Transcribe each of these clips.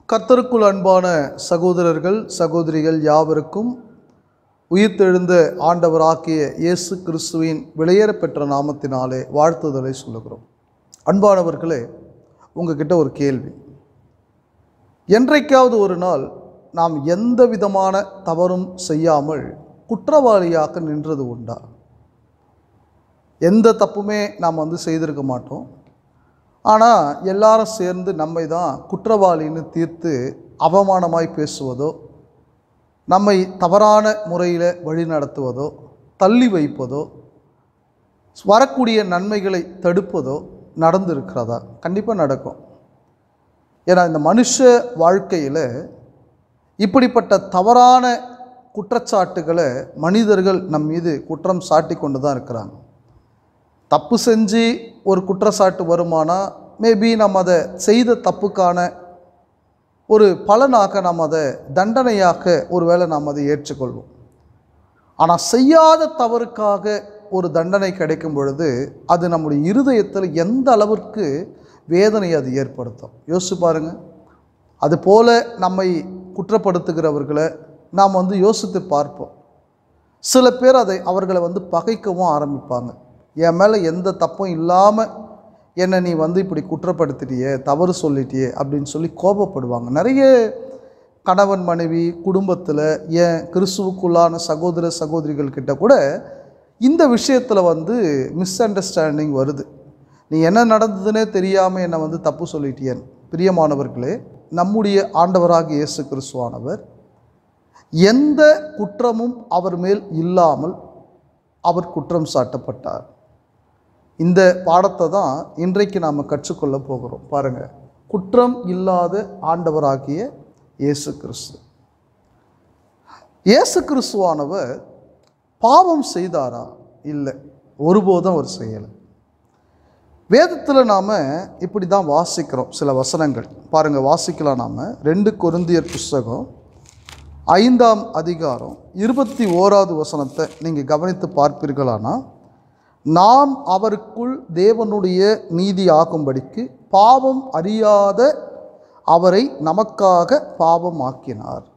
கர்த்தருக்குள் அன்பான சகோதரர்கள் சகோதரிகள் யாவருக்கும் உயிர்த்தெழுந்த ஆண்டவராகிய இயேசு கிறிஸ்துவின் வெளியேறப்பெற்ற நாமத்தினாலே வாழ்த்துதலை சொல்லுகிறோம் அன்பானவர்களே உங்ககிட்ட ஒரு கேள்வி என்றைக்காவது ஒரு நாள் நாம் எந்த விதமான தவறும் செய்யாமல் குற்றவாளியாக நின்றது உண்டா எந்த தப்புமே நாம் வந்து செய்திருக்க மாட்டோம் ஆனால் எல்லாரும் சேர்ந்து நம்மை தான் குற்றவாளின்னு தீர்த்து அவமானமாய் பேசுவதோ நம்மை தவறான முறையில் வழிநடத்துவதோ தள்ளி வைப்பதோ வரக்கூடிய நன்மைகளை தடுப்பதோ நடந்திருக்கிறதா கண்டிப்பாக நடக்கும் ஏன்னா இந்த மனுஷ வாழ்க்கையில் இப்படிப்பட்ட தவறான குற்றச்சாட்டுகளை மனிதர்கள் நம் மீது குற்றம் சாட்டி கொண்டு தான் இருக்கிறாங்க தப்பு செஞ்சு ஒரு குற்றச்சாட்டு வருமானா மேபி நம்ம அதை செய்த தப்புக்கான ஒரு பலனாக நாம் அதை தண்டனையாக ஒருவேளை நாம் அதை ஏற்றுக்கொள்வோம் ஆனால் செய்யாத தவறுக்காக ஒரு தண்டனை கிடைக்கும் பொழுது அது நம்முடைய இருதயத்தில் எந்த அளவிற்கு வேதனை அது ஏற்படுத்தும் யோசிச்சு பாருங்க அதுபோல நம்மை குற்றப்படுத்துகிறவர்களை நாம் வந்து யோசித்து பார்ப்போம் சில பேர் அதை அவர்களை வந்து பகைக்கவும் ஆரம்பிப்பாங்க என் மேலே எந்த தப்பும் இல்லாமல் என்னை நீ வந்து இப்படி குற்றப்படுத்திட்டியே தவறு சொல்லிட்டியே அப்படின்னு சொல்லி கோபப்படுவாங்க நிறைய கணவன் மனைவி குடும்பத்தில் ஏன் கிறிஸ்துவுக்குள்ளான சகோதர சகோதரிகள் கிட்ட கூட இந்த விஷயத்தில் வந்து மிஸ் அண்டர்ஸ்டாண்டிங் வருது நீ என்ன நடந்ததுன்னே தெரியாமல் என்னை வந்து தப்பு சொல்லிட்டியேன் பிரியமானவர்களே நம்முடைய ஆண்டவராக இயேசு கிறிஸ்துவானவர் எந்த குற்றமும் அவர் மேல் இல்லாமல் அவர் குற்றம் சாட்டப்பட்டார் இந்த பாடத்தை தான் இன்றைக்கு நாம் கற்றுக்கொள்ள போகிறோம் பாருங்கள் குற்றம் இல்லாத ஆண்டவராகிய இயேசு கிறிஸ்து இயேசு கிறிஸ்துவானவர் பாவம் செய்தாரா இல்லை ஒருபோதும் அவர் செய்யலை வேதத்தில் நாம் இப்படி தான் வாசிக்கிறோம் சில வசனங்கள் பாருங்கள் வாசிக்கலாம் நாம் ரெண்டு கொருந்தியர் புஸ்தகம் ஐந்தாம் அதிகாரம் இருபத்தி ஓராவது வசனத்தை நீங்கள் கவனித்து பார்ப்பீர்களானா நாம் அவருக்குள் தேவனுடைய நீதி ஆகும்படிக்கு பாவம் அறியாத அவரை நமக்காக பாவம் ஆக்கினார்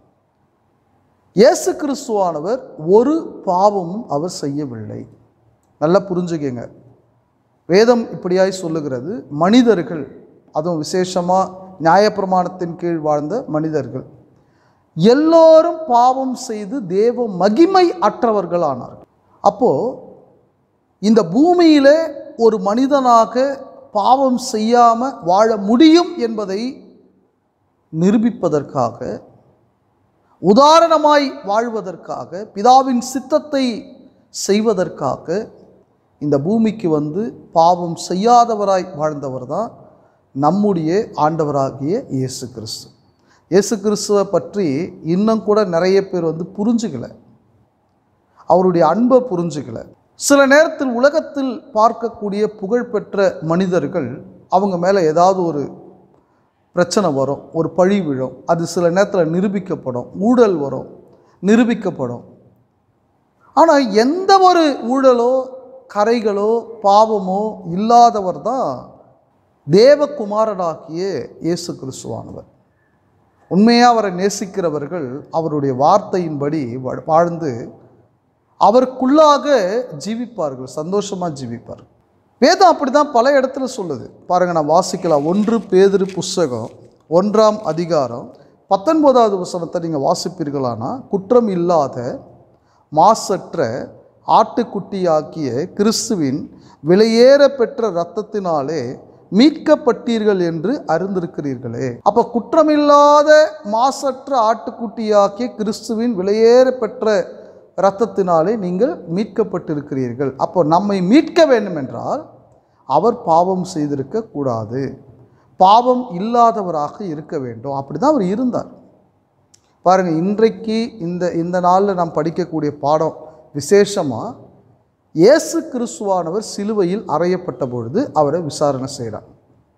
இயேசு கிறிஸ்துவானவர் ஒரு பாவமும் அவர் செய்யவில்லை நல்லா புரிஞ்சுக்கங்க வேதம் இப்படியாய் சொல்லுகிறது மனிதர்கள் அதுவும் விசேஷமாக நியாயப்பிரமாணத்தின் கீழ் வாழ்ந்த மனிதர்கள் எல்லோரும் பாவம் செய்து தேவ மகிமை அற்றவர்களானார்கள் அப்போது இந்த பூமியிலே ஒரு மனிதனாக பாவம் செய்யாமல் வாழ முடியும் என்பதை நிரூபிப்பதற்காக உதாரணமாய் வாழ்வதற்காக பிதாவின் சித்தத்தை செய்வதற்காக இந்த பூமிக்கு வந்து பாவம் செய்யாதவராய் வாழ்ந்தவர் தான் நம்முடைய ஆண்டவராகிய இயேசு கிறிஸ்து இயேசு கிறிஸ்துவை பற்றி இன்னும் கூட நிறைய பேர் வந்து புரிஞ்சுக்கல அவருடைய அன்பை புரிஞ்சுக்கல சில நேரத்தில் உலகத்தில் பார்க்கக்கூடிய புகழ்பெற்ற மனிதர்கள் அவங்க மேலே ஏதாவது ஒரு பிரச்சனை வரும் ஒரு பழி விழும் அது சில நேரத்தில் நிரூபிக்கப்படும் ஊழல் வரும் நிரூபிக்கப்படும் ஆனால் எந்த ஒரு ஊழலோ கரைகளோ பாவமோ இல்லாதவர் தான் தேவகுமாரனாகிய இயேசு கிறிஸ்துவானவர் உண்மையாக அவரை நேசிக்கிறவர்கள் அவருடைய வார்த்தையின்படி வா- வாழ்ந்து அவருக்குள்ளாக ஜீவிப்பார்கள் சந்தோஷமாக ஜீவிப்பார் வேதம் அப்படி தான் பல இடத்துல சொல்லுது பாருங்க நான் வாசிக்கலாம் ஒன்று பேதிரு புஸ்தகம் ஒன்றாம் அதிகாரம் பத்தொன்பதாவது வசனத்தை நீங்கள் வாசிப்பீர்களானா குற்றம் இல்லாத மாசற்ற ஆட்டுக்குட்டியாக்கிய கிறிஸ்துவின் விலையேற பெற்ற இரத்தத்தினாலே மீட்கப்பட்டீர்கள் என்று அறிந்திருக்கிறீர்களே அப்போ குற்றமில்லாத மாசற்ற ஆட்டுக்குட்டியாக்கிய கிறிஸ்துவின் விலையேற பெற்ற இரத்தத்தினாலே நீங்கள் மீட்கப்பட்டிருக்கிறீர்கள் அப்போ நம்மை மீட்க வேண்டும் என்றால் அவர் பாவம் செய்திருக்க கூடாது பாவம் இல்லாதவராக இருக்க வேண்டும் அப்படி தான் அவர் இருந்தார் பாருங்கள் இன்றைக்கு இந்த இந்த நாளில் நாம் படிக்கக்கூடிய பாடம் விசேஷமாக இயேசு கிறிஸ்துவானவர் சிலுவையில் அறையப்பட்ட பொழுது அவரை விசாரணை செய்கிறார்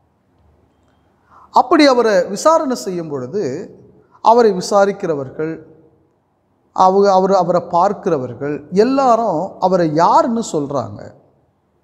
அப்படி அவரை விசாரணை செய்யும் பொழுது அவரை விசாரிக்கிறவர்கள் அவங்க அவர் அவரை பார்க்கிறவர்கள் எல்லாரும் அவரை யாருன்னு சொல்கிறாங்க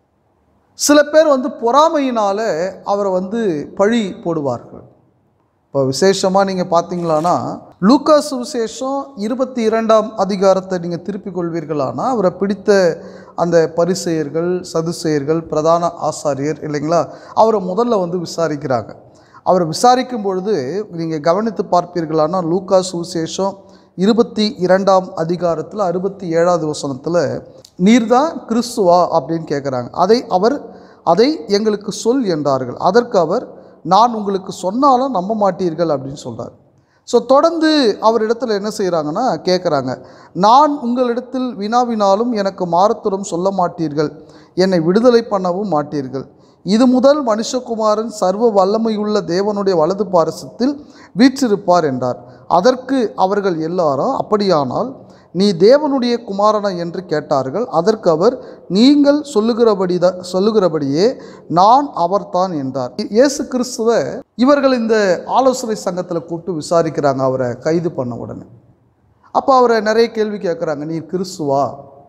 சில பேர் வந்து பொறாமையினால் அவரை வந்து பழி போடுவார்கள் இப்போ விசேஷமாக நீங்கள் பார்த்தீங்களான்னா லூக்காஸ் விசேஷம் இருபத்தி இரண்டாம் அதிகாரத்தை நீங்கள் திருப்பிக் கொள்வீர்களானா அவரை பிடித்த அந்த பரிசெயர்கள் சதுசெயர்கள் பிரதான ஆசாரியர் இல்லைங்களா அவரை முதல்ல வந்து விசாரிக்கிறாங்க அவரை விசாரிக்கும் பொழுது நீங்கள் கவனித்து பார்ப்பீர்களானா லூக்காஸ் விசேஷம் இருபத்தி இரண்டாம் அதிகாரத்தில் அறுபத்தி ஏழாவது வசனத்தில் நீர்தான் கிறிஸ்துவா அப்படின்னு கேட்குறாங்க அதை அவர் அதை எங்களுக்கு சொல் என்றார்கள் அதற்கு அவர் நான் உங்களுக்கு சொன்னாலும் நம்ப மாட்டீர்கள் அப்படின்னு சொல்கிறார் ஸோ தொடர்ந்து அவரிடத்துல என்ன செய்கிறாங்கன்னா கேட்குறாங்க நான் உங்களிடத்தில் வினாவினாலும் எனக்கு மாறுத்தரம் சொல்ல மாட்டீர்கள் என்னை விடுதலை பண்ணவும் மாட்டீர்கள் இது முதல் மனுஷகுமாரன் சர்வ வல்லமையுள்ள தேவனுடைய வலது பாரசத்தில் வீற்றிருப்பார் என்றார் அதற்கு அவர்கள் எல்லாரும் அப்படியானால் நீ தேவனுடைய குமாரனா என்று கேட்டார்கள் அதற்கு அவர் நீங்கள் சொல்லுகிறபடி சொல்லுகிறபடியே நான் அவர்தான் என்றார் இயேசு கிறிஸ்துவ இவர்கள் இந்த ஆலோசனை சங்கத்தில் கூப்பிட்டு விசாரிக்கிறாங்க அவரை கைது பண்ண உடனே அப்போ அவரை நிறைய கேள்வி கேட்குறாங்க நீர் கிறிஸ்துவா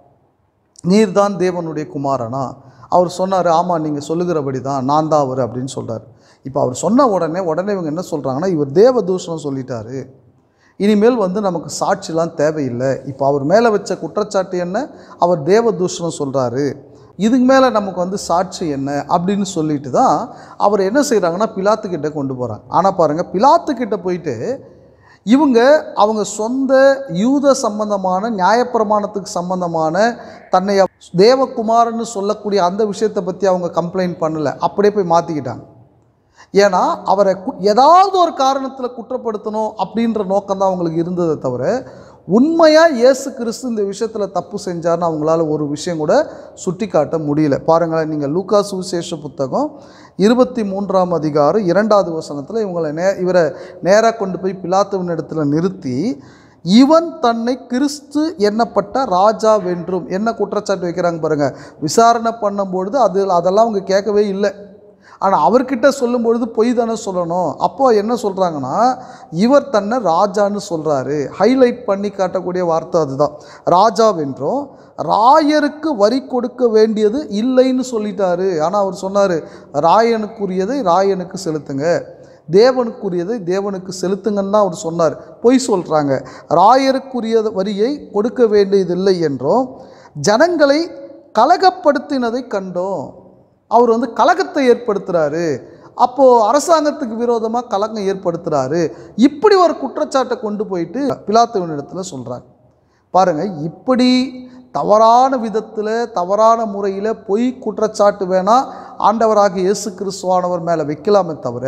நீர்தான் தேவனுடைய குமாரனா அவர் சொன்னார் ஆமாம் நீங்கள் சொல்லுகிறபடி தான் நான் தான் அவர் அப்படின்னு சொல்கிறார் இப்போ அவர் சொன்ன உடனே உடனே இவங்க என்ன சொல்கிறாங்கன்னா இவர் தேவ தூஷணம் சொல்லிட்டாரு இனிமேல் வந்து நமக்கு சாட்சிலாம் தேவையில்லை இப்போ அவர் மேலே வச்ச குற்றச்சாட்டு என்ன அவர் தேவ தூஷணம் சொல்கிறாரு இதுக்கு மேலே நமக்கு வந்து சாட்சி என்ன அப்படின்னு சொல்லிட்டு தான் அவர் என்ன செய்கிறாங்கன்னா பிலாத்துக்கிட்ட கொண்டு போகிறாங்க ஆனால் பாருங்கள் பிலாத்துக்கிட்ட போயிட்டு இவங்க அவங்க சொந்த யூத சம்பந்தமான நியாயப்பிரமாணத்துக்கு சம்பந்தமான தன்னை தேவகுமாரன்னு சொல்லக்கூடிய அந்த விஷயத்தை பற்றி அவங்க கம்ப்ளைண்ட் பண்ணலை அப்படியே போய் மாற்றிக்கிட்டாங்க ஏன்னா அவரை கு- ஏதாவது ஒரு காரணத்தில் குற்றப்படுத்தணும் அப்படின்ற நோக்கம் தான் அவங்களுக்கு இருந்ததை தவிர உண்மையாக இயேசு கிறிஸ்து இந்த விஷயத்தில் தப்பு செஞ்சார்னு அவங்களால ஒரு விஷயம் கூட சுட்டி காட்ட முடியல பாருங்களேன் நீங்கள் லூக்கா சுவிசேஷ புத்தகம் இருபத்தி மூன்றாம் அதிகாரம் இரண்டாவது வசனத்தில் இவங்களை நே இவரை நேராக கொண்டு போய் பிலாத்துவின் இடத்துல நிறுத்தி இவன் தன்னை கிறிஸ்து எண்ணப்பட்ட ராஜா வென்றும் என்ன குற்றச்சாட்டு வைக்கிறாங்க பாருங்க விசாரணை பண்ணும்பொழுது அது அதெல்லாம் அவங்க கேட்கவே இல்லை ஆனால் அவர்கிட்ட சொல்லும்பொழுது பொய் தானே சொல்லணும் அப்போ என்ன சொல்கிறாங்கன்னா இவர் தன்னை ராஜான்னு சொல்கிறாரு ஹைலைட் பண்ணி காட்டக்கூடிய வார்த்தை அதுதான் ராஜாவென்றும் ராயருக்கு வரி கொடுக்க வேண்டியது இல்லைன்னு சொல்லிட்டாரு ஆனால் அவர் சொன்னார் ராயனுக்குரியதை ராயனுக்கு செலுத்துங்க தேவனுக்குரியதை தேவனுக்கு செலுத்துங்கன்னு தான் அவர் சொன்னார் பொய் சொல்கிறாங்க ராயருக்குரிய வரியை கொடுக்க வேண்டியதில்லை என்றும் ஜனங்களை கலகப்படுத்தினதை கண்டோம் அவர் வந்து கலகத்தை ஏற்படுத்துகிறாரு அப்போது அரசாங்கத்துக்கு விரோதமாக கலகம் ஏற்படுத்துகிறாரு இப்படி ஒரு குற்றச்சாட்டை கொண்டு போயிட்டு பிலாத்துவின் இடத்துல சொல்கிறாங்க பாருங்கள் இப்படி தவறான விதத்தில் தவறான முறையில் பொய் குற்றச்சாட்டு வேணால் ஆண்டவராக இயேசு கிறிஸ்துவானவர் மேலே வைக்கலாமே தவிர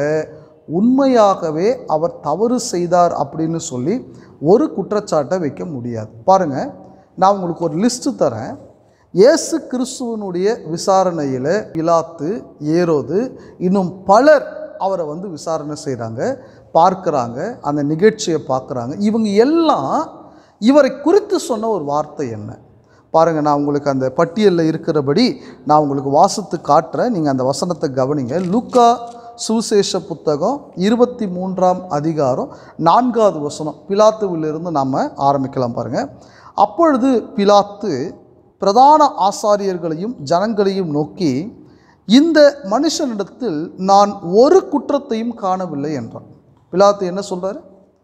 உண்மையாகவே அவர் தவறு செய்தார் அப்படின்னு சொல்லி ஒரு குற்றச்சாட்டை வைக்க முடியாது பாருங்கள் நான் உங்களுக்கு ஒரு லிஸ்ட்டு தரேன் இயேசு கிறிஸ்துவனுடைய விசாரணையில் பிலாத்து ஏரோது இன்னும் பலர் அவரை வந்து விசாரணை செய்கிறாங்க பார்க்குறாங்க அந்த நிகழ்ச்சியை பார்க்குறாங்க இவங்க எல்லாம் இவரை குறித்து சொன்ன ஒரு வார்த்தை என்ன பாருங்கள் நான் உங்களுக்கு அந்த பட்டியலில் இருக்கிறபடி நான் உங்களுக்கு வாசித்து காட்டுறேன் நீங்கள் அந்த வசனத்தை கவனிங்க லூக்கா சுவிசேஷ புத்தகம் இருபத்தி மூன்றாம் அதிகாரம் நான்காவது வசனம் பிலாத்துவிலிருந்து நாம் ஆரம்பிக்கலாம் பாருங்கள் அப்பொழுது பிலாத்து பிரதான ஆசாரியர்களையும் ஜனங்களையும் நோக்கி இந்த மனுஷனிடத்தில் நான் ஒரு குற்றத்தையும் காணவில்லை என்றான் பிலாத்து என்ன சொல்றாரு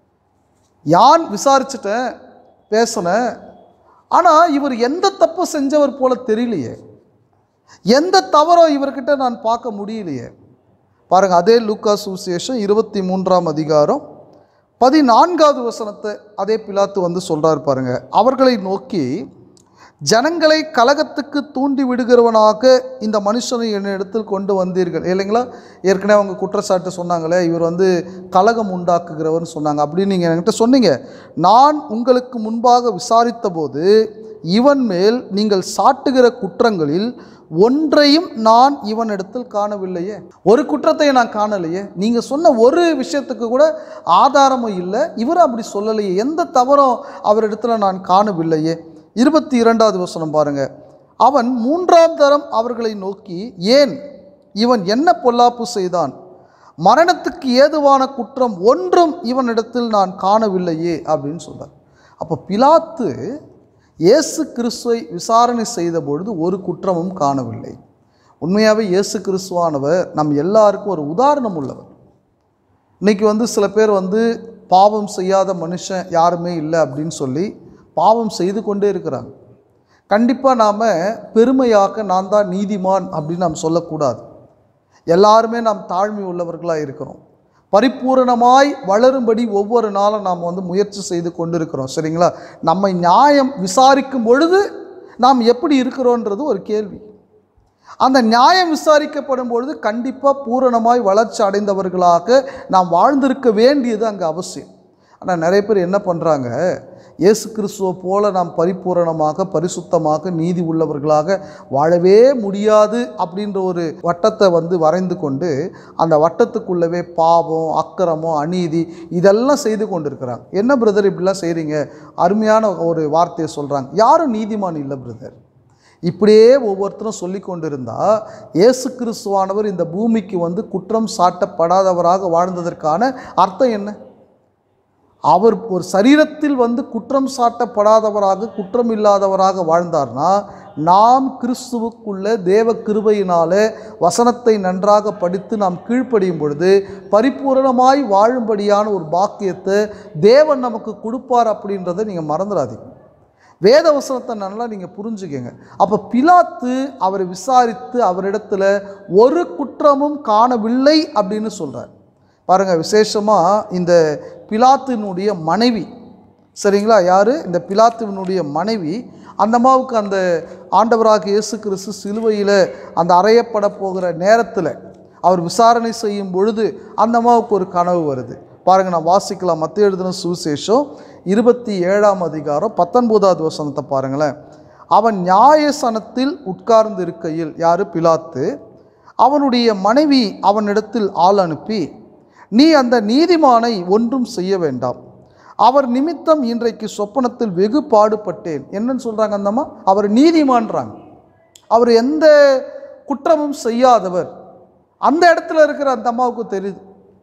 யான் விசாரிச்சிட்டேன் பேசினேன் ஆனால் இவர் எந்த தப்பு செஞ்சவர் போல தெரியலையே எந்த தவறோ இவர்கிட்ட நான் பார்க்க முடியலையே பாருங்க அதே லூக்கா சுவிசேஷம் இருபத்தி மூன்றாம் அதிகாரம் பதினான்காவது வசனத்தை அதே பிலாத்து வந்து சொல்றாரு பாருங்க அவர்களை நோக்கி ஜனங்களை கலகத்துக்கு தூண்டி விடுகிறவனாக இந்த மனுஷனை என்னிடத்தில் கொண்டு வந்தீர்கள் இல்லைங்களா ஏற்கனவே அவங்க குற்றச்சாட்டு சொன்னாங்களே இவர் வந்து கலகம் உண்டாக்குகிறவர்னு சொன்னாங்க அப்படின்னு நீங்கள் என்கிட்ட சொன்னீங்க நான் உங்களுக்கு முன்பாக விசாரித்த போது இவன் மேல் நீங்கள் சாட்டுகிற குற்றங்களில் ஒன்றையும் நான் இவனிடத்தில் காணவில்லையே ஒரு குற்றத்தை நான் காணலையே நீங்கள் சொன்ன ஒரு விஷயத்துக்கு கூட ஆதாரமும் இல்லை இவர் அப்படி சொல்லலையே எந்த தவறும் அவரிடத்துல நான் காணவில்லையே இருபத்தி இரண்டாவது வசனம் பாருங்க அவன் மூன்றாம் தரம் அவர்களை நோக்கி ஏன் இவன் என்ன பொல்லாப்பு செய்தான் மரணத்துக்கு ஏதுவான குற்றம் ஒன்றும் இவனிடத்தில் நான் காணவில்லையே அப்படின்னு சொல்றார் அப்போ பிலாத்து இயேசு கிறிஸ்துவை விசாரணை செய்த பொழுது ஒரு குற்றமும் காணவில்லை உண்மையாகவே இயேசு கிறிஸ்துவானவர் நம் எல்லாருக்கும் ஒரு உதாரணம் உள்ளவர் இன்னைக்கு வந்து சில பேர் வந்து பாவம் செய்யாத மனுஷன் யாருமே இல்லை அப்படின்னு சொல்லி பாவம் செய்து கொண்டே இருக்கிறாங்க கண்டிப்பாக நாம் பெருமையாக்க நான் தான் நீதிமான் அப்படின்னு நாம் சொல்லக்கூடாது எல்லாருமே நாம் தாழ்மை உள்ளவர்களாக இருக்கிறோம் பரிபூரணமாய் வளரும்படி ஒவ்வொரு நாளும் நாம் வந்து முயற்சி செய்து கொண்டிருக்கிறோம் சரிங்களா நம்மை நியாயம் விசாரிக்கும் பொழுது நாம் எப்படி இருக்கிறோன்றது ஒரு கேள்வி அந்த நியாயம் விசாரிக்கப்படும் பொழுது கண்டிப்பாக பூரணமாய் வளர்ச்சி அடைந்தவர்களாக நாம் வாழ்ந்திருக்க வேண்டியது அங்கே அவசியம் ஆனால் நிறைய பேர் என்ன பண்ணுறாங்க இயேசு கிறிஸ்துவை போல நாம் பரிபூரணமாக பரிசுத்தமாக நீதி உள்ளவர்களாக வாழவே முடியாது அப்படின்ற ஒரு வட்டத்தை வந்து வரைந்து கொண்டு அந்த வட்டத்துக்குள்ளவே பாவம் அக்கிரமம் அநீதி இதெல்லாம் செய்து கொண்டிருக்கிறாங்க என்ன பிரதர் இப்படிலாம் செய்கிறீங்க அருமையான ஒரு வார்த்தையை சொல்கிறாங்க யாரும் நீதிமான் இல்லை பிரதர் இப்படியே ஒவ்வொருத்தரும் சொல்லி கொண்டிருந்தா இயேசு கிறிஸ்துவானவர் இந்த பூமிக்கு வந்து குற்றம் சாட்டப்படாதவராக வாழ்ந்ததற்கான அர்த்தம் என்ன அவர் ஒரு சரீரத்தில் வந்து குற்றம் சாட்டப்படாதவராக குற்றம் இல்லாதவராக வாழ்ந்தார்னா நாம் கிறிஸ்துவுக்குள்ள தேவ கிருபையினாலே வசனத்தை நன்றாக படித்து நாம் கீழ்ப்படியும் பொழுது பரிபூரணமாய் வாழும்படியான ஒரு பாக்கியத்தை தேவன் நமக்கு கொடுப்பார் அப்படின்றத நீங்கள் மறந்துடாதீங்க வேத வசனத்தை நல்லா நீங்கள் புரிஞ்சுக்கங்க அப்போ பிலாத்து அவரை விசாரித்து அவரிடத்துல ஒரு குற்றமும் காணவில்லை அப்படின்னு சொல்கிறார் பாருங்கள் விசேஷமாக இந்த பிலாத்தினுடைய மனைவி சரிங்களா யார் இந்த பிலாத்துவினுடைய மனைவி அந்த அம்மாவுக்கு அந்த ஆண்டவராக இயேசு கிறிஸ்து சிலுவையில் அந்த அறையப்பட போகிற நேரத்தில் அவர் விசாரணை செய்யும் பொழுது அந்த அம்மாவுக்கு ஒரு கனவு வருது பாருங்கள் நான் வாசிக்கலாம் மத்திய எழுதின சுவிசேஷம் இருபத்தி ஏழாம் அதிகாரம் பத்தொன்பதாவது வசனத்தை பாருங்களேன் அவன் நியாயசனத்தில் உட்கார்ந்து இருக்கையில் யார் பிலாத்து அவனுடைய மனைவி அவனிடத்தில் ஆள் அனுப்பி நீ அந்த நீதிமானை ஒன்றும் செய்ய வேண்டாம் அவர் நிமித்தம் இன்றைக்கு சொப்பனத்தில் வெகு பாடுபட்டேன் என்னன்னு சொல்கிறாங்க அந்தம்மா அவர் நீதிமான்றாங்க அவர் எந்த குற்றமும் செய்யாதவர் அந்த இடத்துல இருக்கிற அந்த அம்மாவுக்கு தெரியுது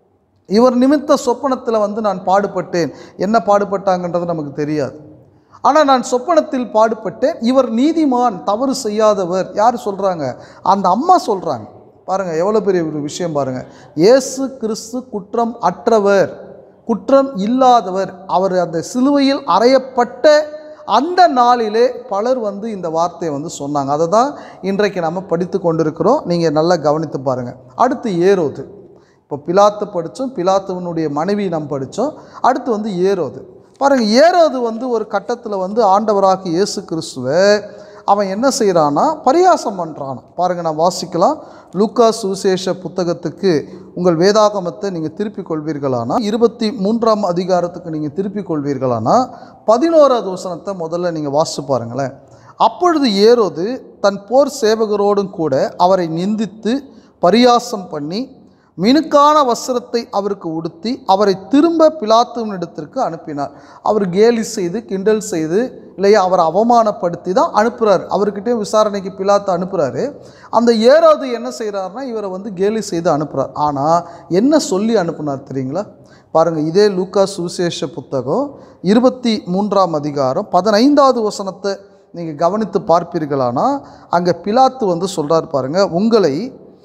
இவர் நிமித்த சொப்பனத்தில் வந்து நான் பாடுபட்டேன் என்ன பாடுபட்டாங்கன்றது நமக்கு தெரியாது ஆனால் நான் சொப்பனத்தில் பாடுபட்டேன் இவர் நீதிமான் தவறு செய்யாதவர் யார் சொல்கிறாங்க அந்த அம்மா சொல்கிறாங்க பாருங்கள் எவ்வளோ பெரிய ஒரு விஷயம் பாருங்கள் இயேசு கிறிஸ்து குற்றம் அற்றவர் குற்றம் இல்லாதவர் அவர் அந்த சிலுவையில் அறையப்பட்ட அந்த நாளிலே பலர் வந்து இந்த வார்த்தையை வந்து சொன்னாங்க அதை தான் இன்றைக்கு நம்ம படித்து கொண்டிருக்கிறோம் நீங்கள் நல்லா கவனித்து பாருங்கள் அடுத்து ஏரோது இப்போ பிலாத்து படித்தோம் பிலாத்துவனுடைய மனைவி நாம் படித்தோம் அடுத்து வந்து ஏரோது பாருங்கள் ஏரோது வந்து ஒரு கட்டத்தில் வந்து ஆண்டவராக இயேசு கிறிஸ்துவை அவன் என்ன செய்கிறானா பரியாசம் பண்ணுறான் பாருங்கள் நான் வாசிக்கலாம் லூக்கா சுவிசேஷ புத்தகத்துக்கு உங்கள் வேதாகமத்தை நீங்கள் திருப்பிக் கொள்வீர்களானா இருபத்தி மூன்றாம் அதிகாரத்துக்கு நீங்கள் திருப்பிக் கொள்வீர்களானா பதினோராவது வசனத்தை முதல்ல நீங்கள் வாசிச்சு பாருங்களேன் அப்பொழுது ஏரோது தன் போர் சேவகரோடும் கூட அவரை நிந்தித்து பரியாசம் பண்ணி மினுக்கான வஸ்திரத்தை அவருக்கு உடுத்தி அவரை திரும்ப பிலாத்துவனிடத்திற்கு அனுப்பினார் அவர் கேலி செய்து கிண்டல் செய்து இல்லையா அவரை அவமானப்படுத்தி தான் அனுப்புகிறார் அவர்கிட்டே விசாரணைக்கு பிலாத்து அனுப்புகிறாரு அந்த ஏறாவது என்ன செய்கிறாருன்னா இவரை வந்து கேலி செய்து அனுப்புகிறார் ஆனால் என்ன சொல்லி அனுப்புனார் தெரியுங்களா பாருங்கள் இதே லூக்கா சுவிசேஷ புத்தகம் இருபத்தி மூன்றாம் அதிகாரம் பதினைந்தாவது வசனத்தை நீங்கள் கவனித்து பார்ப்பீர்களானா அங்கே பிலாத்து வந்து சொல்கிறார் பாருங்கள் உங்களை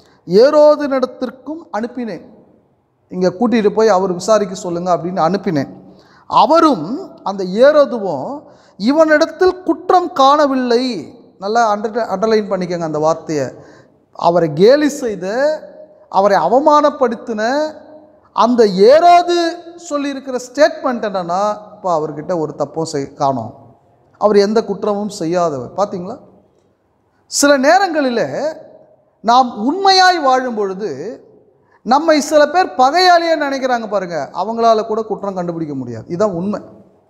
ஏரோதினிடத்திற்கும் அனுப்பினேன் இங்கே கூட்டிகிட்டு போய் அவர் விசாரிக்க சொல்லுங்க அப்படின்னு அனுப்பினேன் அவரும் அந்த ஏரோதுவும் இவனிடத்தில் குற்றம் காணவில்லை நல்லா அண்டர் அண்டர்லைன் பண்ணிக்கோங்க அந்த வார்த்தையை அவரை கேலி செய்த அவரை அவமானப்படுத்தின அந்த ஏரோது சொல்லியிருக்கிற ஸ்டேட்மெண்ட் என்னன்னா இப்போ அவர்கிட்ட ஒரு தப்பும் செய் காணோம் அவர் எந்த குற்றமும் செய்யாதவர் பார்த்தீங்களா சில நேரங்களில் நாம் உண்மையாய் வாழும் பொழுது நம்மை சில பேர் பகையாளியே நினைக்கிறாங்க பாருங்க அவங்களால கூட குற்றம் கண்டுபிடிக்க முடியாது இதுதான் உண்மை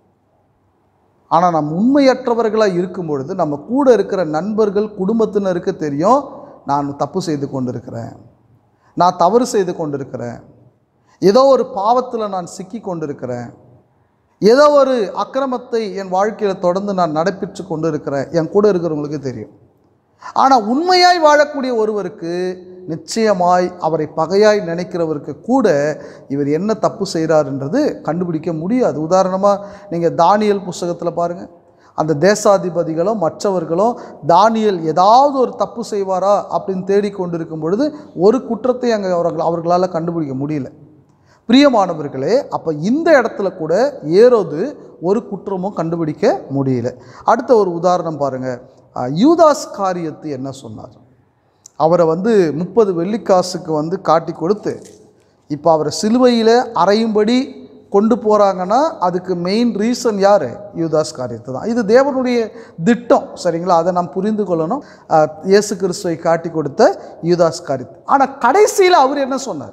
ஆனால் நாம் உண்மையற்றவர்களாக இருக்கும் பொழுது நம்ம கூட இருக்கிற நண்பர்கள் குடும்பத்தினருக்கு தெரியும் நான் தப்பு செய்து கொண்டிருக்கிறேன் நான் தவறு செய்து கொண்டிருக்கிறேன் ஏதோ ஒரு பாவத்தில் நான் சிக்கி கொண்டிருக்கிறேன் ஏதோ ஒரு அக்கிரமத்தை என் வாழ்க்கையில் தொடர்ந்து நான் நடைபெற்று கொண்டு இருக்கிறேன் என் கூட இருக்கிறவங்களுக்கு தெரியும் ஆனால் உண்மையாய் வாழக்கூடிய ஒருவருக்கு நிச்சயமாய் அவரை பகையாய் நினைக்கிறவருக்கு கூட இவர் என்ன தப்பு செய்கிறாருன்றது கண்டுபிடிக்க முடியாது உதாரணமாக நீங்கள் தானியல் புஸ்தகத்தில் பாருங்கள் அந்த தேசாதிபதிகளோ மற்றவர்களோ தானியல் ஏதாவது ஒரு தப்பு செய்வாரா அப்படின்னு தேடிக்கொண்டிருக்கும் பொழுது ஒரு குற்றத்தை அங்கே அவர்கள் அவர்களால் கண்டுபிடிக்க முடியல பிரியமானவர்களே அப்போ இந்த இடத்துல கூட ஏரோது ஒரு குற்றமும் கண்டுபிடிக்க முடியல அடுத்த ஒரு உதாரணம் பாருங்க அஹ், யூதாஸ் காரியத்து என்ன சொன்னார் அவரை வந்து முப்பது வெள்ளிக்காசுக்கு வந்து காட்டி கொடுத்து இப்போ அவரை சிலுவையில் அறையும்படி கொண்டு போகிறாங்கன்னா அதுக்கு மெயின் ரீசன் யார் யூதாஸ் காரியத்தை தான் இது தேவனுடைய திட்டம் சரிங்களா அதை நாம் புரிந்து கொள்ளணும் அஹ், இயேசு கிறிஸ்துவை காட்டி கொடுத்த யூதாஸ் காரியத்தை ஆனால் கடைசியில் அவர் என்ன சொன்னார்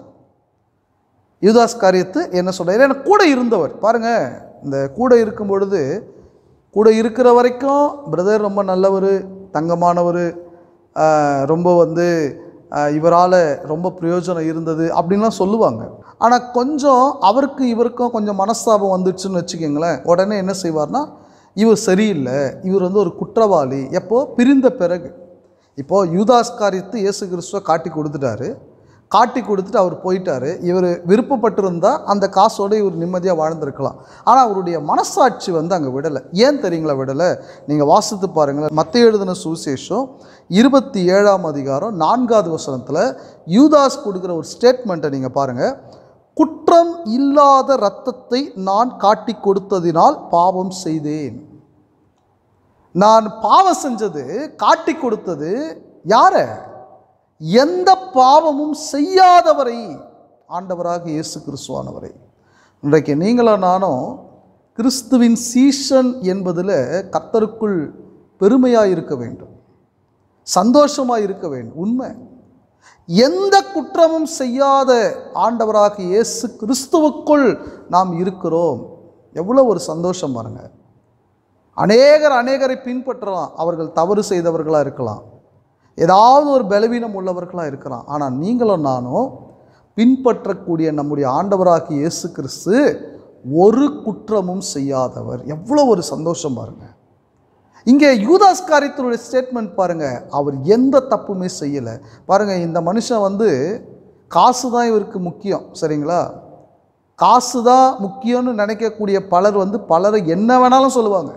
யூதாஸ் காரியத்து என்ன சொல்றாரு ஏன்னா கூட இருந்தவர் பாருங்க இந்த கூட இருக்கும் பொழுது கூட இருக்கிற வரைக்கும் பிரதர் ரொம்ப நல்லவர் தங்கமானவர் ரொம்ப வந்து இவரால் ரொம்ப பிரயோஜனம் இருந்தது அப்படின்லாம் சொல்லுவாங்க ஆனால் கொஞ்சம் அவருக்கு இவருக்கும் கொஞ்சம் மனஸ்தாபம் வந்துச்சுன்னு வச்சுக்கோங்களேன் உடனே என்ன செய்வார்னா இவர் சரியில்லை இவர் வந்து ஒரு குற்றவாளி எப்போ பிரிந்த பிறகு இப்போது யூதாஸ் காரியத்து இயேசு கிறிஸ்துவை காட்டி கொடுத்துட்டாரு காட்டி கொடுத்துட்டு அவர் போயிட்டாரு இவர் விருப்பப்பட்டிருந்தா அந்த காசோட இவர் நிம்மதியாக வாழ்ந்திருக்கலாம் ஆனால் அவருடைய மனசாட்சி வந்து அங்கே விடலை ஏன் தெரியுங்களா விடலை நீங்கள் வாசித்து பாருங்களேன் மத்திய எழுதின சுவிசேஷம் இருபத்தி ஏழாம் அதிகாரம் நான்காவது வசனத்தில் யூதாஸ் கொடுக்குற ஒரு ஸ்டேட்மெண்ட்டை நீங்கள் பாருங்கள் குற்றம் இல்லாத இரத்தத்தை நான் காட்டி கொடுத்ததினால் பாவம் செய்தேன் நான் பாவம் செஞ்சது காட்டி கொடுத்தது யார எந்த பாவமும் செய்யாதவரை ஆண்டவராக இயேசு கிறிஸ்துவானவரை இன்றைக்கு நீங்களும் நானும் கிறிஸ்துவின் சீஷன் என்பதில் கர்த்தருக்குள் பெருமையாக இருக்க வேண்டும் சந்தோஷமாக இருக்க வேண்டும் உண்மை எந்த குற்றமும் செய்யாத ஆண்டவராக இயேசு கிறிஸ்துவுக்குள் நாம் இருக்கிறோம் எவ்வளோ ஒரு சந்தோஷம் பாருங்க அநேகர் அநேகரை பின்பற்றலாம் அவர்கள் தவறு செய்தவர்களாக இருக்கலாம் ஏதாவது ஒரு பலவீனம் உள்ளவர்களாக இருக்கலாம் ஆனால் நீங்களும் நானும் பின்பற்றக்கூடிய நம்முடைய ஆண்டவராகிய இயேசு கிறிஸ்து ஒரு குற்றமும் செய்யாதவர் எவ்வளோ ஒரு சந்தோஷம் பாருங்க இங்கே யூதாஸ் காரியத்தினுடைய ஸ்டேட்மெண்ட் பாருங்க அவர் எந்த தப்புமே செய்யலை பாருங்க இந்த மனுஷன் வந்து காசு தான் இவருக்கு முக்கியம் சரிங்களா காசு தான் முக்கியம்னு நினைக்கக்கூடிய பலர் வந்து பலரை என்ன வேணாலும் சொல்லுவாங்க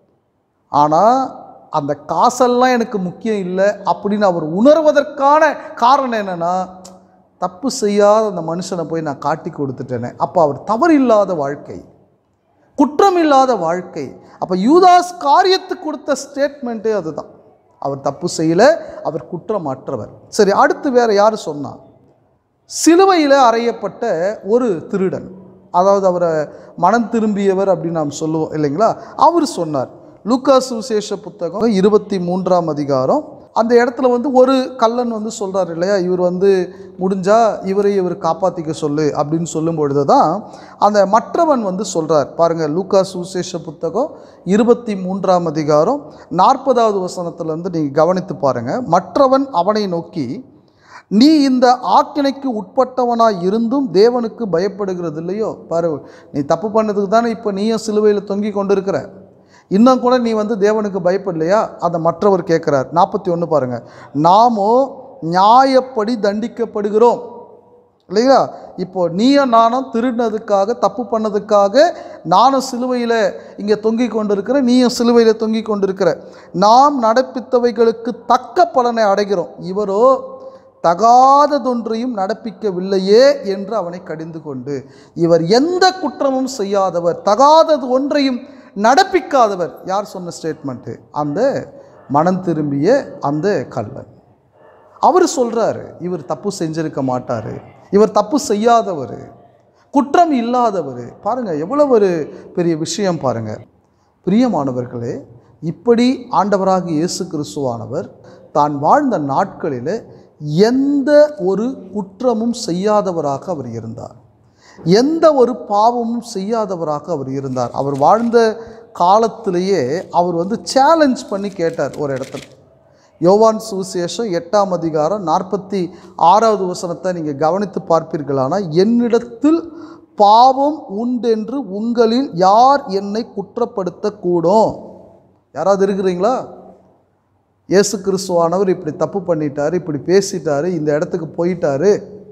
ஆனால் அந்த காசெல்லாம் எனக்கு முக்கியம் இல்லை அப்படின்னு அவர் உணர்வதற்கான காரணம் என்னன்னா தப்பு செய்யாத அந்த மனுஷனை போய் நான் காட்டி கொடுத்துட்டேனே அப்போ அவர் தவறு இல்லாத வாழ்க்கை குற்றம் இல்லாத வாழ்க்கை அப்போ யூதாஸ் காரியத்துக்கு கொடுத்த ஸ்டேட்மெண்ட்டே அதுதான் அவர் தப்பு செய்யலை அவர் குற்றமற்றவர் சரி அடுத்து வேற யார் சொன்னா சிலுவையில் அறையப்பட்ட ஒரு திருடன் அதாவது அவரை மனம் திரும்பியவர் அப்படின்னு நாம் சொல்லுவோம் இல்லைங்களா அவர் சொன்னார் லூக்கா சுவிசேஷ புத்தகம் இருபத்தி மூன்றாம் அதிகாரம் அந்த இடத்துல வந்து ஒரு கள்ளன் வந்து சொல்கிறார் இல்லையா இவர் வந்து முடிஞ்சா இவரை இவர் காப்பாற்றிக்க சொல்லு அப்படின்னு சொல்லும் பொழுது தான் அந்த மற்றவன் வந்து சொல்கிறார் பாருங்கள் லூக்கா சுவிசேஷ புத்தகம் இருபத்தி மூன்றாம் அதிகாரம் நாற்பதாவது வசனத்துலேருந்து நீங்கள் கவனித்து பாருங்கள் மற்றவன் அவனை நோக்கி நீ இந்த ஆக்கினைக்கு உட்பட்டவனாய் இருந்தும் தேவனுக்கு பயப்படுகிறது இல்லையோ பாரு நீ தப்பு பண்ணதுக்கு தானே இப்போ நீயும் சிலுவையில் தொங்கி கொண்டிருக்கிற இன்னும் கூட நீ வந்து தேவனுக்கு பயப்படலையா அதை மற்றவர் கேட்குறார் நாற்பத்தி ஒன்று பாருங்கள் நாமோ நியாயப்படி தண்டிக்கப்படுகிறோம் இல்லைங்களா இப்போ நீயும் நானும் திருடினதுக்காக தப்பு பண்ணதுக்காக நானும் சிலுவையில் இங்கே தொங்கி கொண்டிருக்கிற நீயும் சிலுவையில் தொங்கி கொண்டிருக்கிற நாம் நடப்பித்தவைகளுக்கு தக்க பலனை அடைகிறோம் இவரோ தகாததொன்றையும் நடப்பிக்கவில்லையே என்று அவனை கடிந்து கொண்டு இவர் எந்த குற்றமும் செய்யாதவர் தகாதது ஒன்றையும் நடப்பிக்காதவர் யார் சொன்ன ஸ்டேட்மெண்ட்டு அந்த மனம் திரும்பிய அந்த கள்ளன் அவர் சொல்கிறாரு இவர் தப்பு செஞ்சிருக்க மாட்டார் இவர் தப்பு செய்யாதவர் குற்றம் இல்லாதவர் பாருங்க எவ்வளவு ஒரு பெரிய விஷயம் பாருங்க பிரியமானவர்களே இப்படி ஆண்டவராக இயேசு கிறிஸ்துவானவர் தான் வாழ்ந்த நாட்களில் எந்த ஒரு குற்றமும் செய்யாதவராக அவர் இருந்தார் எந்த ஒரு பாவமும் செய்யாதவராக அவர் இருந்தார் அவர் வாழ்ந்த காலத்திலேயே அவர் வந்து சேலஞ்ச் பண்ணி கேட்டார் ஒரு இடத்துல யோவான் சுவிசேஷம் எட்டாம் அதிகாரம் நாற்பத்தி ஆறாவது வசனத்தை நீங்கள் கவனித்து பார்ப்பீர்களானால் என்னிடத்தில் பாவம் உண்டென்று உங்களில் யார் என்னை குற்றப்படுத்தக்கூடும் யாராவது இருக்கிறீங்களா இயேசு கிறிஸ்துவானவர் இப்படி தப்பு பண்ணிட்டாரு இப்படி பேசிட்டாரு இந்த இடத்துக்கு போயிட்டாரு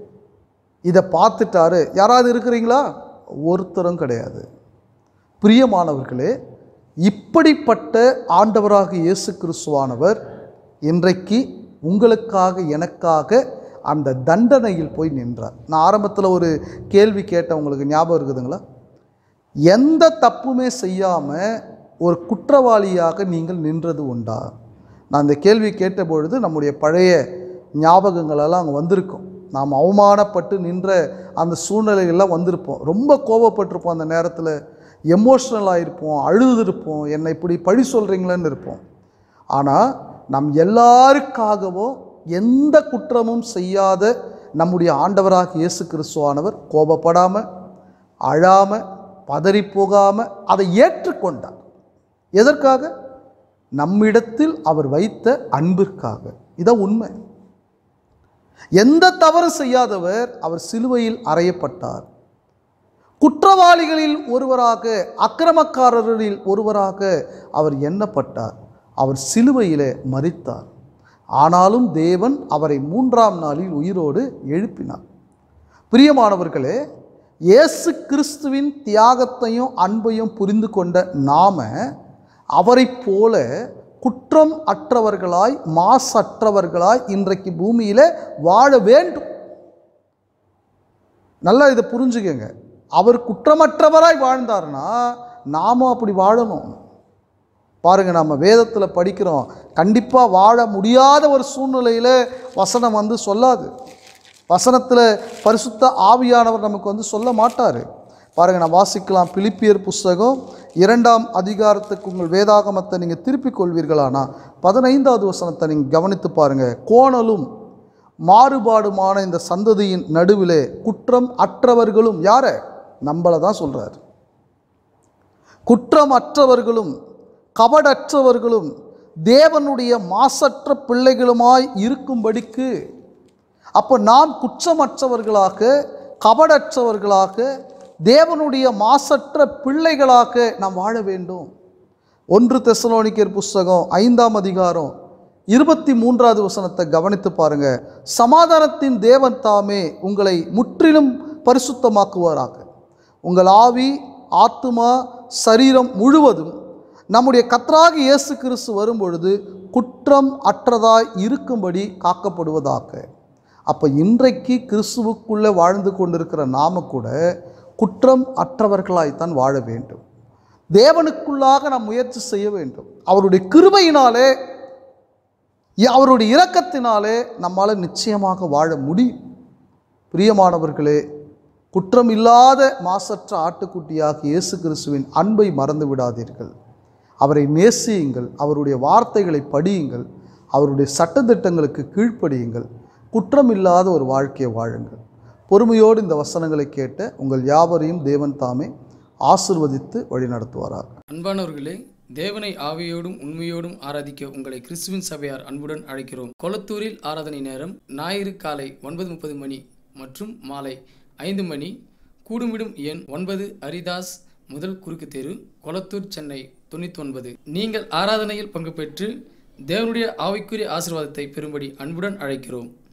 இதை பார்த்துட்டாரு யாராவது இருக்கிறீங்களா ஒருத்தரும் கிடையாது பிரியமானவர்களே இப்படிப்பட்ட ஆண்டவராக இயேசு கிறிஸ்துவானவர் இன்றைக்கு உங்களுக்காக எனக்காக அந்த தண்டனையில் போய் நின்றார் நான் ஆரம்பத்தில் ஒரு கேள்வி கேட்டேன் உங்களுக்கு ஞாபகம் இருக்குதுங்களா எந்த தப்புமே செய்யாமல் ஒரு குற்றவாளியாக நீங்கள் நின்றது உண்டா நான் இந்த கேள்வி கேட்டபொழுது நம்முடைய பழைய ஞாபகங்களெல்லாம் அங்கே வந்திருக்கும் நாம் அவமானப்பட்டு நின்ற அந்த சூழ்நிலைகள்லாம் வந்திருப்போம் ரொம்ப கோபப்பட்டிருப்போம் அந்த நேரத்தில் எமோஷ்னல் ஆகிருப்போம் அழுதுருப்போம் என்னை இப்படி பழி சொல்கிறீங்களேன்னு இருப்போம் ஆனால் நம் எல்லாருக்காகவும் எந்த குற்றமும் செய்யாத நம்முடைய ஆண்டவராக இயேசு கிறிஸ்துவானவர் கோபப்படாமல் அழாமல் பதறி போகாமல் அதை ஏற்றுக்கொண்டார் எதற்காக நம்மிடத்தில் அவர் வைத்த அன்பிற்காக இதான் உண்மை எந்த தவறு செய்யாதவர் அவர் சிலுவையில் அறையப்பட்டார் குற்றவாளிகளில் ஒருவராக அக்கிரமக்காரர்களில் ஒருவராக அவர் எண்ணப்பட்டார் அவர் சிலுவையிலே மரித்தார் ஆனாலும் தேவன் அவரை மூன்றாம் நாளில் உயிரோடு எழுப்பினார் பிரியமானவர்களே இயேசு கிறிஸ்துவின் தியாகத்தையும் அன்பையும் புரிந்து கொண்ட நாம அவரைப் போல குற்றம் அற்றவர்களாய் மாசற்றவர்களாய் இன்றைக்கு பூமியில் வாழ வேண்டும் நல்லா இதை புரிஞ்சுக்கங்க அவர் குற்றமற்றவராய் வாழ்ந்தார்னா நாமும் அப்படி வாழணும் பாருங்க நம்ம வேதத்தில் படிக்கிறோம் கண்டிப்பாக வாழ முடியாத ஒரு சூழ்நிலையில் வசனம் வந்து சொல்லாது வசனத்தில் பரிசுத்த ஆவியானவர் நமக்கு வந்து சொல்ல மாட்டார் பாருங்க நான் வாசிக்கலாம் பிலிப்பியர் புஸ்தகம் இரண்டாம் அதிகாரத்துக்கு உங்கள் வேதாகமத்தை நீங்கள் திருப்பிக் கொள்வீர்களானா பதினைந்தாவது வசனத்தை நீங்கள் கவனித்து பாருங்க கோணலும் மாறுபாடுமான இந்த சந்ததியின் நடுவிலே குற்றம் அற்றவர்களும் யார நம்மளை தான் சொல்கிறார் குற்றமற்றவர்களும் கபடற்றவர்களும் தேவனுடைய மாசற்ற பிள்ளைகளுமாய் இருக்கும்படிக்கு அப்போ நாம் குற்றமற்றவர்களாக கபடற்றவர்களாக தேவனுடைய மாசற்ற பிள்ளைகளாக நாம் வாழ வேண்டும் ஒன்று தெசலோனிக்கர் புஸ்தகம் ஐந்தாம் அதிகாரம் இருபத்தி மூன்றாவது வசனத்தை கவனித்து பாருங்க சமாதானத்தின் தேவன் தாமே உங்களை முற்றிலும் பரிசுத்தமாக்குவாராக உங்கள் ஆவி ஆத்துமா சரீரம் முழுவதும் நம்முடைய கத்ராக இயேசு கிறிஸ்து வரும்பொழுது குற்றம் அற்றதாய் இருக்கும்படி காக்கப்படுவதாக அப்போ இன்றைக்கு கிறிஸ்துவுக்குள்ளே வாழ்ந்து கொண்டிருக்கிற நாம கூட குற்றம் அற்றவர்களாய்த்தான் வாழ வேண்டும் தேவனுக்குள்ளாக நாம் முயற்சி செய்ய வேண்டும் அவருடைய கிருபையினாலே அவருடைய இரக்கத்தினாலே நம்மால் நிச்சயமாக வாழ முடியும் பிரியமானவர்களே குற்றம் இல்லாத மாசற்ற ஆட்டுக்குட்டியாக இயேசு கிறிஸ்துவின் அன்பை மறந்து விடாதீர்கள் அவரை நேசியுங்கள் அவருடைய வார்த்தைகளை படியுங்கள் அவருடைய சட்டத்திட்டங்களுக்கு கீழ்ப்படியுங்கள் குற்றம் இல்லாத ஒரு வாழ்க்கையை வாழுங்கள் பொறுமையோடு இந்த வசனங்களை கேட்ட உங்கள் யாவரையும் தேவன் தாமே ஆசிர்வதித்து வழிநடத்துவாராக அன்பானவர்களே தேவனை ஆவியோடும் உண்மையோடும் ஆராதிக்க உங்களை கிறிஸ்துவின் சபையார் அன்புடன் அழைக்கிறோம் கொளத்தூரில் ஆராதனை நேரம் ஞாயிறு காலை ஒன்பது முப்பது மணி மற்றும் மாலை ஐந்து மணி கூடுமிடும் எண் ஒன்பது அரிதாஸ் முதல் குறுக்கு தெரு கொளத்தூர் சென்னை தொண்ணூற்றி ஒன்பது நீங்கள் ஆராதனையில் பங்கு பெற்று தேவனுடைய ஆவிக்குரிய ஆசீர்வாதத்தை பெறும்படி அன்புடன் அழைக்கிறோம்